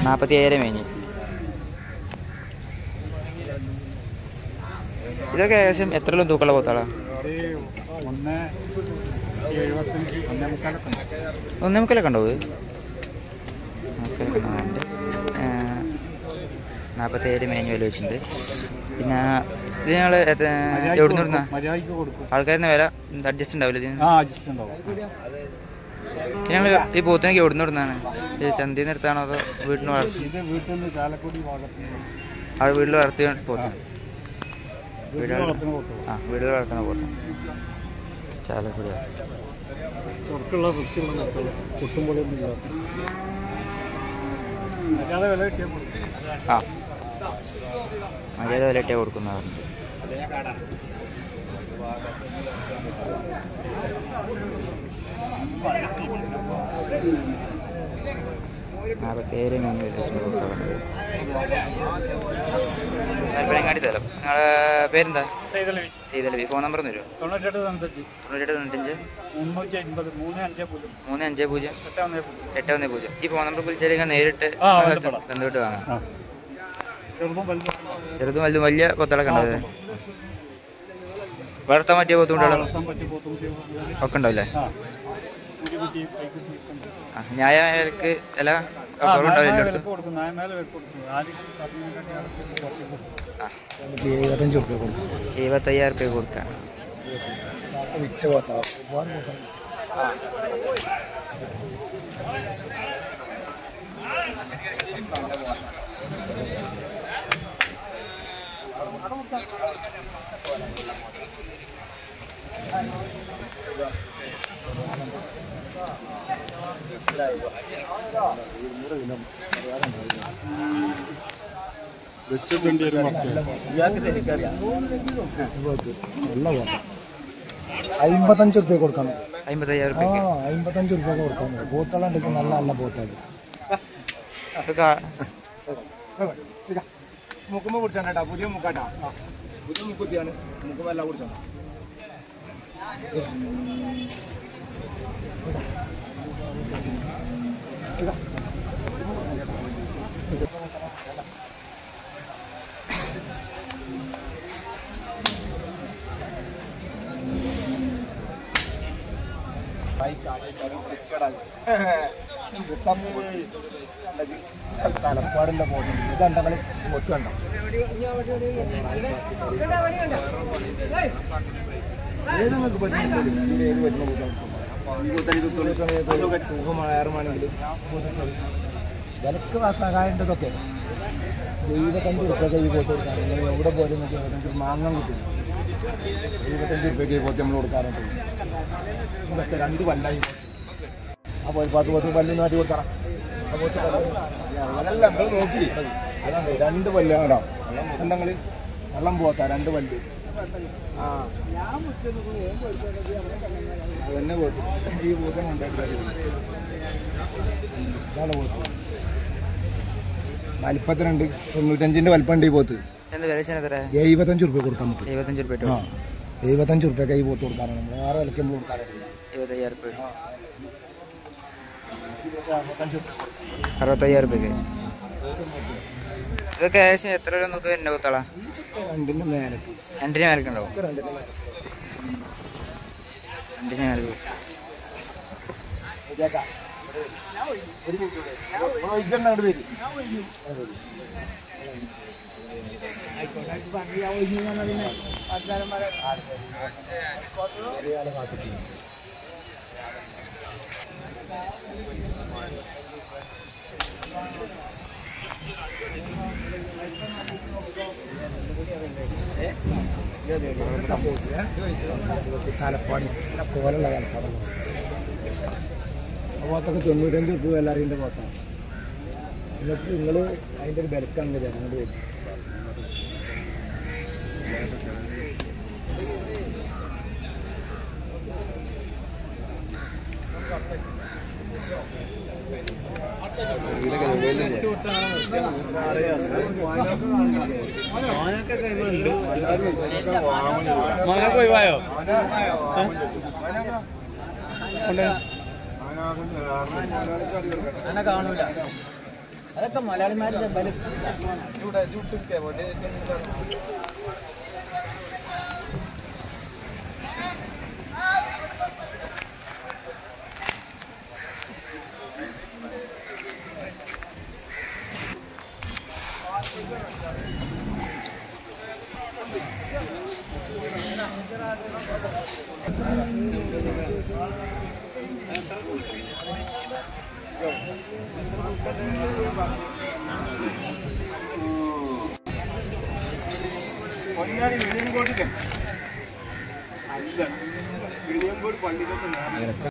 നാൽപ്പത്തി ഏഴര മേഞ്ഞ് ഇതൊക്കെ ഏകദേശം എത്രയും തൂക്കമുള്ള പോത്താളാ ഒന്ന് എഴുപത്തഞ്ച് ഒന്നേ മുക്കാലൊക്കെ ഉണ്ട്. ഒന്നേ മുക്കലൊക്കെ ഉണ്ടോ ഇത് ഓക്കെ നാൽപ്പത്തി ഏഴ് മേഞ്ഞ് വില വെച്ചിട്ടുണ്ട് പിന്നെ ഇത് ഞങ്ങൾ മര്യാദയ്ക്ക് എവിടെ നിന്ന് വരുന്ന കൊടുക്കും. മര്യാദയ്ക്ക് കൊടുക്കും ആൾക്കാരുടെ വില അഡ്ജസ്റ്റ് ഉണ്ടാവില്ല ഇതിന് ആ അഡ്ജസ്റ്റ് ഉണ്ടാവും ഞങ്ങൾ ഈ പോത്തിനൊക്കെ എവിടെ നിന്ന് ഇടുന്നതാണ് ഈ ചന്തയിൽ നിന്ന് എടുത്താണോ അതോ വീട്ടിൽ നിന്ന് വളർത്തി ഇത് വീട്ടിൽ നിന്ന് ചാലക്കുടി ഭാഗത്ത് നിന്ന് ആ വീട്ടിൽ വളർത്തി പോത്ത് വീട്ടിൽ വളർത്തുന്ന പോത്തുള്ളൂ ആ വീട്ടിൽ വളർത്തണ പോത്ത് ചാലക്കുടി ചുരുക്കുള്ള വൃത്തിയുള്ള നിർത്തുള്ളൂ കുട്ടുംപൊളിയൊന്നും ഇല്ലാത്ത അല്ലാതെ വില കിട്ടിയാൽ കൊടുക്കും ആ മര്യാദ വിലയിട്ടേ കൊടുക്കുന്നവരുണ്ട് നാൽപ്പത്തേഴ് മൂന്ന് താല്പര്യങ്ങാടി സ്ഥലം നിങ്ങളെ പേരെന്താ ചെയ്തല്ലേ ചെയ്തല്ലേ ഫോൺ നമ്പർ ഒന്ന് തരുമോ തൊണ്ണൂറ്റെട്ട് തൊണ്ണൂറ്റഞ്ച് തൊണ്ണൂറ്റെട്ട് തൊണ്ണൂറ്റഞ്ച് മുന്നൂറ്റി അൻപത് മൂന്ന് അഞ്ച് പൂജ്യം മൂന്ന് അഞ്ച് പൂജ്യം എട്ട് ഒന്ന് പൂജ്യം എട്ട് ഒന്ന് പൂജ്യം ഈ ഫോൺ നമ്പർ വിളിച്ചാൽ നിങ്ങൾ നേരിട്ട് ആ, ബന്ധപ്പെടാം. ബന്ധപ്പെട്ട് വാങ്ങാം ആ ചെറുതും വലുതും ചെറുതും വലുതും വലിയ കൊത്തളൊക്കെ ഉണ്ടാവില്ലേ വളർത്താൻ പറ്റിയ ബുദ്ധിമുട്ടുകളും വളർത്താൻ പറ്റിയ പോത്തും കുട്ടിയും ഒക്കെ ഉണ്ടാവില്ലേ ആ കുട്ടി കുട്ടി കൈക്കുട്ടി ഒക്കെ ഉണ്ട്. ആ, ന്യായമായ വിലക്ക് വില ആ, കുറവുണ്ടാവില്ല ന്യായമായ എല്ലായിടത്തും വിലക്ക് കൊടുക്കും ന്യായമായ വിലക്ക് കൊടുക്കും ആദ്യം പറഞ്ഞതിനെക്കാട്ടി അടുത്ത് കുറച്ച് കൊടുക്കും ആ എഴുപത്തഞ്ച് റുപ്യ കൊടുക്കും എഴുപത്തയ്യായിരം രൂപ കൊടുക്കാം വിറ്റ് പോത്താ ഒരുപാട് പോത്താ വെച്ചിട്ടുണ്ട് ഒരു നല്ല പോത്ത അമ്പത്തഞ്ച് റുപ്യ കൊടുക്കാൻ അമ്പത്തയ്യായിരം ആ രൂപ അമ്പത്തഞ്ച് റുപ്യ കൊടുക്കാൻ പോത്തുകളുണ്ടെങ്കിൽ നല്ല നല്ല പോത്താണ് മുക്കുമ്പോ കുടിച്ചാണ്ടാ പുതിയ മുക്കാട്ടാ പുതിയ മുക്കുത്തിയാണ് മുക്കുമെല്ലാം കുടിച്ചാണ് തലപ്പാടിന്റെ പോകുന്നത് ഇതെന്താ കളി ഒത്തു കണ്ടോ ഏത് നിങ്ങൾക്ക് പറ്റുന്ന ഏത് പറ്റുന്ന ൂഹമാണെങ്കിൽ വിലക്ക് സഹായണ്ടതൊക്കെ എഴുപത്തഞ്ച് റുപ്യൊക്കെ ഈ പോത്ത് കൊടുക്കാൻ നിങ്ങൾ എവിടെ പോലും നിങ്ങൾക്ക് എഴുപത്തഞ്ച് മാങ്ങ കിട്ടും എഴുപത്തഞ്ച് റുപ്യൊക്കെ ഈ പോത്ത് നമ്മൾ കൊടുക്കാറുണ്ട് ഇതൊക്കെ രണ്ട് കൊല്ലായി ആ പോയി പത്ത് പത്ത് പല്ലിന് മാറ്റി കൊടുക്കണം ആ പോത്ത് പല്ല് അതല്ല നിങ്ങൾ നോക്കി അതാണ് രണ്ട് പല്ല് കേട്ടോ എന്തെങ്കിൽ വെള്ളം പോത്താ രണ്ട് പല്ല് ആ അതന്നെ പോത്ത് ഈ പോത്തനെ ഉണ്ടാക്കി ഇതാണ് പോത്ത് വലിപ്പത്തിനുണ്ട് തൊണ്ണൂറ്റഞ്ചിന്റെ വലിപ്പമുണ്ട് ഈ പോത്ത് എന്ത് വില വെച്ചാൽ എത്ര എഴുപത്തഞ്ച് റുപ്യ കൊടുക്കാൻ പറ്റും എഴുപത്തഞ്ച് രൂപ ആ എഴുപത്തഞ്ച് റുപ്യൊക്കെ ഈ പോത്ത് കൊടുക്കാനാണ് നമ്മൾ വേറെ വിലയ്ക്ക് നമ്മൾ കൊടുക്കാറില്ല എഴുപത്തയ്യായിരം രൂപ അറുപത്തയ്യായിരം രൂപയ്ക്ക് ഇതൊക്കെ ഏകദേശം എത്ര രൂപ നോക്കുക എൻ്റെ കൊത്തള രണ്ടിന്റെ മേലക്ക് രണ്ടിന് മേലക്കുണ്ടാവും രണ്ടിന്റെ മേലക്ക് രണ്ടിന് മേലേക്ക് ഇതെന്നാണ് പേര് തലപ്പാടി പോലുള്ള തലപ്പാടല്ല ആ പോത്തൊക്കെ തൊണ്ണൂറ്റഞ്ച് രൂപ വില അറിയേണ്ട പോത്താണ് എന്നിട്ട് നിങ്ങൾ അതിൻ്റെ ഒരു വിലക്ക് അങ്ങ് തരുന്നത് വരും അതൊക്കെ മലയാളിമാരുടെ ബലം പൊന്നാനി വിളിയങ്കോട്ടിലെ അല്ല വിളിയങ്കോട് പള്ളിയിലൊക്കെ